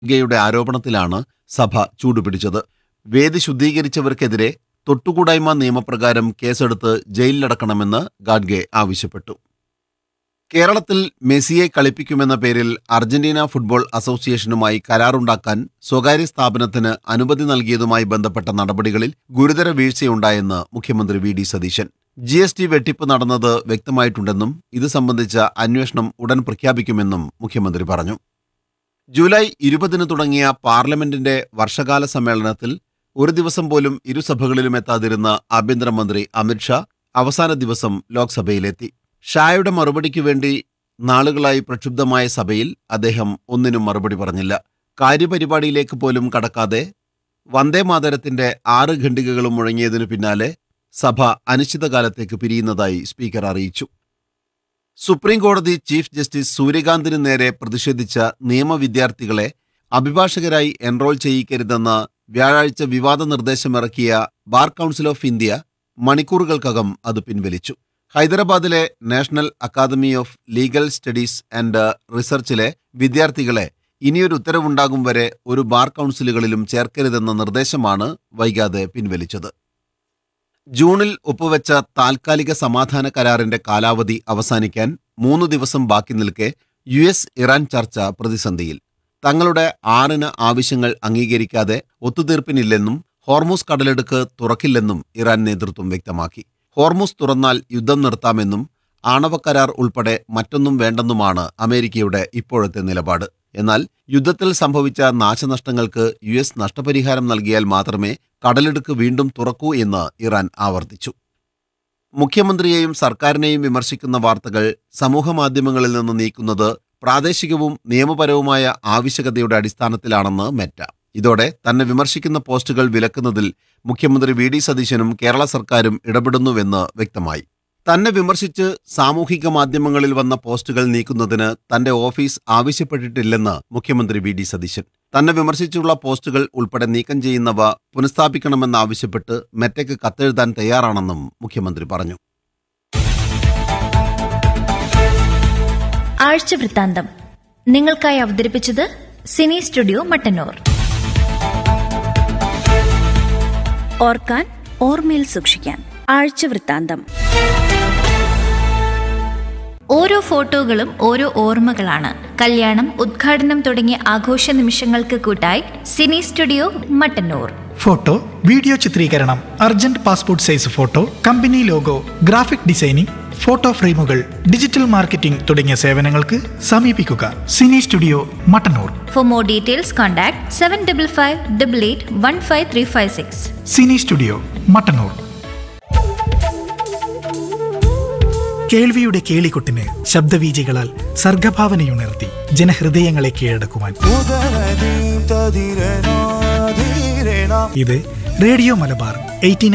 യുടെ ആരോപണത്തിലാണ് സഭ ചൂടുപിടിച്ചത് വേദി ശുദ്ധീകരിച്ചവർക്കെതിരെ തൊട്ടുകൂടായ്മ നിയമപ്രകാരം കേസെടുത്ത് ജയിലിലടക്കണമെന്ന് ഗാഡ്ഗെ ആവശ്യപ്പെട്ടു കേരളത്തിൽ മെസ്സിയെ കളിപ്പിക്കുമെന്ന പേരിൽ അർജന്റീന ഫുട്ബോൾ അസോസിയേഷനുമായി കരാറുണ്ടാക്കാൻ സ്വകാര്യ സ്ഥാപനത്തിന് അനുമതി നൽകിയതുമായി ബന്ധപ്പെട്ട നടപടികളിൽ ഗുരുതര വീഴ്ചയുണ്ടായെന്ന് മുഖ്യമന്ത്രി V D Satheesan G S T വെട്ടിപ്പ് നടന്നത് വ്യക്തമായിട്ടുണ്ടെന്നും ഇത് സംബന്ധിച്ച അന്വേഷണം ഉടൻ പ്രഖ്യാപിക്കുമെന്നും മുഖ്യമന്ത്രി പറഞ്ഞു ജൂലൈ ഇരുപതിന് തുടങ്ങിയ പാർലമെന്റിന്റെ വർഷകാല സമ്മേളനത്തിൽ ഒരു ദിവസം പോലും ഇരുസഭകളിലും എത്താതിരുന്ന ആഭ്യന്തരമന്ത്രി അമിത്ഷാ അവസാന ദിവസം ലോക്സഭയിലെത്തി ഷായുടെ മറുപടിക്ക് വേണ്ടി നാളുകളായി പ്രക്ഷുബ്ധമായ സഭയിൽ അദ്ദേഹം ഒന്നിനും മറുപടി പറഞ്ഞില്ല കാര്യപരിപാടിയിലേക്ക് പോലും കടക്കാതെ വന്ദേമാതരത്തിന്റെ ആറ് ഖണ്ഡികകളും മുഴങ്ങിയതിനു പിന്നാലെ സഭ അനിശ്ചിതകാലത്തേക്ക് പിരിയുന്നതായി സ്പീക്കർ അറിയിച്ചു സുപ്രീം കോടതി ചീഫ് ജസ്റ്റിസ് സൂര്യകാന്തിന് നേരെ പ്രതിഷേധിച്ച നിയമവിദ്യാർത്ഥികളെ അഭിഭാഷകരായി എൻറോൾ ചെയ്യിക്കരുതെന്ന വ്യാഴാഴ്ച വിവാദ നിർദ്ദേശമിറക്കിയ ബാർ കൗൺസിൽ ഓഫ് ഇന്ത്യ മണിക്കൂറുകൾക്കകം അത് പിൻവലിച്ചു ഹൈദരാബാദിലെ National Academy of Legal Studies and റിസർച്ചിലെ വിദ്യാർത്ഥികളെ ഇനിയൊരു ഉത്തരവുണ്ടാകും വരെ ഒരു ബാർ കൗൺസിലുകളിലും ചേർക്കരുതെന്ന നിർദ്ദേശമാണ് വൈകാതെ പിൻവലിച്ചത് ജൂണിൽ ഒപ്പുവെച്ച താൽക്കാലിക സമാധാന കരാറിന്റെ കാലാവധി അവസാനിക്കാൻ മൂന്ന് ദിവസം ബാക്കി നിൽക്കെ യു എസ് ഇറാൻ ചർച്ച പ്രതിസന്ധിയിൽ തങ്ങളുടെ ആറിന് ആവശ്യങ്ങൾ അംഗീകരിക്കാതെ ഒത്തുതീർപ്പിനില്ലെന്നും ഹോർമൂസ് കടലെടുക്ക് തുറക്കില്ലെന്നും ഇറാൻ നേതൃത്വം വ്യക്തമാക്കി ഹോർമൂസ് തുറന്നാൽ യുദ്ധം നിർത്താമെന്നും ആണവ കരാർ ഉൾപ്പെടെ മറ്റൊന്നും വേണ്ടെന്നുമാണ് അമേരിക്കയുടെ ഇപ്പോഴത്തെ നിലപാട് എന്നാൽ യുദ്ധത്തിൽ സംഭവിച്ച നാശനഷ്ടങ്ങൾക്ക് യു എസ് നഷ്ടപരിഹാരം നൽകിയാൽ മാത്രമേ കടലെടുക്ക് വീണ്ടും തുറക്കൂ എന്ന് ഇറാൻ ആവർത്തിച്ചു മുഖ്യമന്ത്രിയെയും സർക്കാരിനെയും വിമർശിക്കുന്ന വാർത്തകൾ സമൂഹമാധ്യമങ്ങളിൽ നിന്ന് നീക്കുന്നത് പ്രാദേശികവും നിയമപരവുമായ ആവശ്യകതയുടെ അടിസ്ഥാനത്തിലാണെന്ന് മെറ്റ ഇതോടെ തന്നെ വിമർശിക്കുന്ന പോസ്റ്റുകൾ വിലക്കുന്നതിൽ മുഖ്യമന്ത്രി വി ഡി സതീശനും കേരള സർക്കാരും ഇടപെടുന്നുവെന്ന് വ്യക്തമായി തന്നെ വിമർശിച്ച് സാമൂഹിക മാധ്യമങ്ങളിൽ വന്ന പോസ്റ്റുകൾ നീക്കുന്നതിന് തന്റെ ഓഫീസ് ആവശ്യപ്പെട്ടിട്ടില്ലെന്ന് മുഖ്യമന്ത്രി വി ഡി സതീശൻ തന്നെ വിമർശിച്ചുള്ള പോസ്റ്റുകൾ ഉൾപ്പെടെ നീക്കം ചെയ്യുന്നവ പുനഃസ്ഥാപിക്കണമെന്നാവശ്യപ്പെട്ട് മെറ്റയ്ക്ക് കത്തെഴുതാൻ തയ്യാറാണെന്നും മുഖ്യമന്ത്രി പറഞ്ഞു ആഴ്ച വൃത്താന്തം നിങ്ങൾക്കായി അവതരിപ്പിച്ചത് സിനി സ്റ്റുഡിയോ മട്ടന്നൂർ ഓർക്കാൻ ഓർമ്മയിൽ സൂക്ഷിക്കാൻ ആഴ്ച വൃത്താന്തം ഓരോ ഫോട്ടോകളും ഓരോ ഓർമ്മകളാണ് കല്യാണം ഉദ്ഘാടനം തുടങ്ങിയ ആഘോഷ നിമിഷങ്ങൾക്ക് കൂട്ടായി Cine Studio Mattannur photo video ചിത്രീകരണം urgent passport size photo company logo graphic designing photo ഫ്രെയിമുകൾ ഡിജിറ്റൽ മാർക്കറ്റിംഗ് തുടങ്ങിയ സേവനങ്ങൾക്ക് സമീപിക്കുക Cine Studio Mattannur for more details contact seven double five double eight one five three five six Cine Studio Mattannur കേൾവിയുടെ കേളികൊട്ടിന് ശബ്ദവീചികളാൽ സർഗഭാവനയുണർത്തി ജനഹൃദയങ്ങളെ കീഴടക്കുവാൻ ഇത് radio Malabar eighty